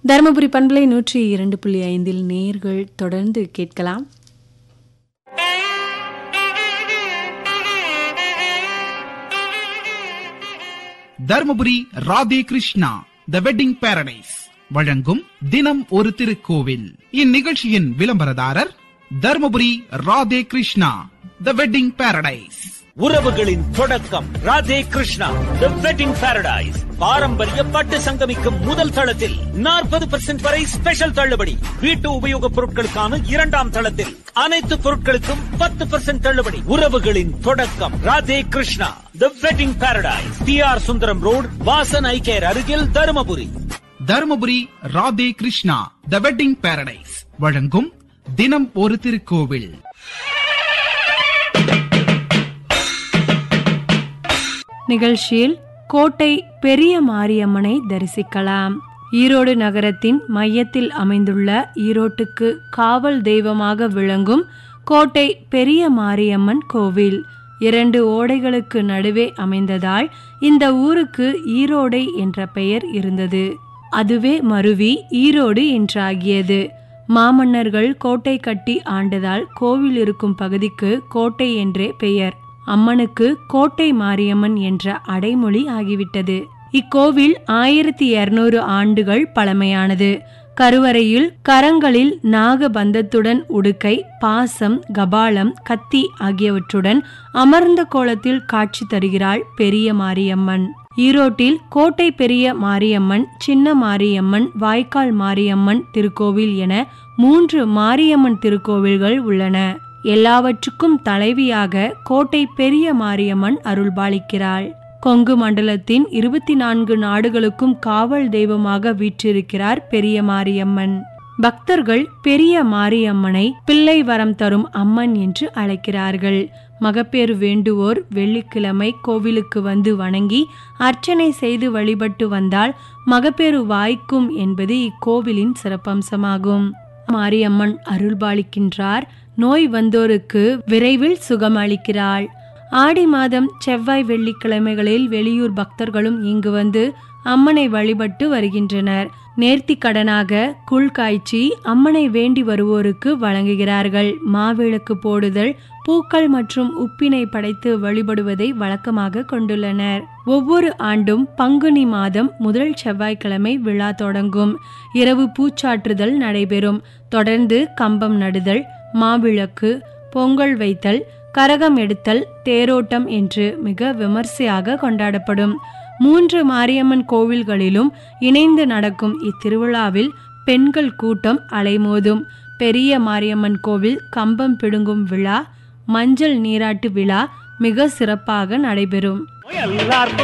தருமபுரி பண்பலை நூற்றி இரண்டு புள்ளி ஐந்தில் நேர்கள் தொடர்ந்து கேட்கலாம் Dharmapuri Radhe Krishna the wedding paradise வழங்கும் தினம் ஒரு திருக்கோவில் இந்நிகழ்ச்சியின் விளம்பரதாரர் Dharmapuri Radhe Krishna the wedding paradise உறவுகளின் தொடக்கம் Radhe Krishna the wedding paradise பாரம்பரிய பட்டு சங்கமிக்கும் முதல் தளத்தில் நாற்பது பெர்சென்ட் வரை ஸ்பெஷல் தள்ளுபடி வீட்டு உபயோகப் பொருட்களுக்கான இரண்டாம் தளத்தில் அனைத்து பொருட்களுக்கும் பத்து பெர்சென்ட் தள்ளுபடி உறவுகளின் தொடக்கம் Radhe Krishna the wedding paradise T R Sundaram road Vasan eye care அருகில் Dharmapuri Dharmapuri Radhe Krishna the wedding paradise வழங்கும் தினம் ஒரு திருக்கோவில் நிகழ்ச்சியில் கோட்டை பெரிய மாரியம்மனை தரிசிக்கலாம் ஈரோடு நகரத்தின் மையத்தில் அமைந்துள்ள ஈரோட்டுக்கு காவல் தெய்வமாக விளங்கும் கோட்டை பெரிய மாரியம்மன் கோவில் இரண்டு ஓடைகளுக்கு நடுவே அமைந்ததால் இந்த ஊருக்கு ஈரோடை என்ற பெயர் இருந்தது அதுவே மருவி ஈரோடு என்றாகியது மாமன்னர்கள் கோட்டை கட்டி ஆண்டதால் கோவில் இருக்கும் பகுதிக்கு கோட்டை என்றே பெயர் அம்மனுக்கு கோட்டை மாரியம்மன் என்ற அடைமொழி ஆகிவிட்டது இக்கோவில் ஆயிரத்தி இருநூறு ஆண்டுகள் பழமையானது கருவறையில் கரங்களில் நாகபந்தத்துடன் உடுக்கை பாசம் கபாலம் கத்தி ஆகியவற்றுடன் அமர்ந்த கோலத்தில் காட்சி தருகிறாள் பெரிய மாரியம்மன் ஈரோட்டில் கோட்டை பெரிய மாரியம்மன் சின்ன மாரியம்மன் வாய்க்கால் மாரியம்மன் திருக்கோவில் என மூன்று மாரியம்மன் திருக்கோவில்கள் உள்ளன எல்லாவற்றுக்கும் தலைவியாக கோட்டை பெரிய மாரியம்மன் அருள்பாலிக்கிறாள் கொங்கு மண்டலத்தின் இருபத்தி நான்கு நாடுகளுக்கும் காவல் தெய்வமாக வீற்றிருக்கிறார் பெரிய மாரியம்மன் பக்தர்கள் பெரிய மாரியம்மனை பிள்ளை வரம் தரும் அம்மன் என்று அழைக்கிறார்கள் மகப்பேறு வேண்டுவோர் வெள்ளிக்கிழமை கோவிலுக்கு வந்து வணங்கி அர்ச்சனை செய்து வழிபட்டு வந்தால் மகப்பேறு வாய்க்கும் என்பது இக்கோவிலின் சிறப்பம்சமாகும் மாரியம்மன் அருள்பாலிக்கின்றார் நோய் வந்தோருக்கு விரைவில் சுகமளிக்கிறாள் ஆடி மாதம் செவ்வாய் வெள்ளிக்கிழமைகளில் வெளியூர் பக்தர்களும் இங்கு வந்து அம்மனை வழிபட்டு வருகின்றனர் நேர்த்தி கடனாக குள் காய்ச்சி அம்மனை வேண்டி வருவோருக்கு வழங்குகிறார்கள் மாவிளக்கு போடுதல் பூக்கள் மற்றும் உப்பினை படைத்து வழிபடுவதை வழக்கமாக கொண்டுள்ளனர் ஒவ்வொரு ஆண்டும் பங்குனி மாதம் முதல் செவ்வாய்க்கிழமை விழா தொடங்கும் இரவு பூச்சாற்றுதல் நடைபெறும் தொடர்ந்து கம்பம் நடுதல் மாவிளக்கு பொங்கல் வைத்தல் கரகம் எடுத்தல் தேரோட்டம் என்று மிக விமர்சையாக கொண்டாடப்படும் மூன்று மாரியம்மன் கோவில்களிலும் இணைந்து நடக்கும் இத்திருவிழாவில் பெண்கள் கூட்டம் அலைமோதும் பெரிய மாரியம்மன் கோவில் கம்பம் பிடுங்கும் விழா மஞ்சள் நீராட்டு விழா மிக சிறப்பாக நடைபெறும் எல்லாருக்கும்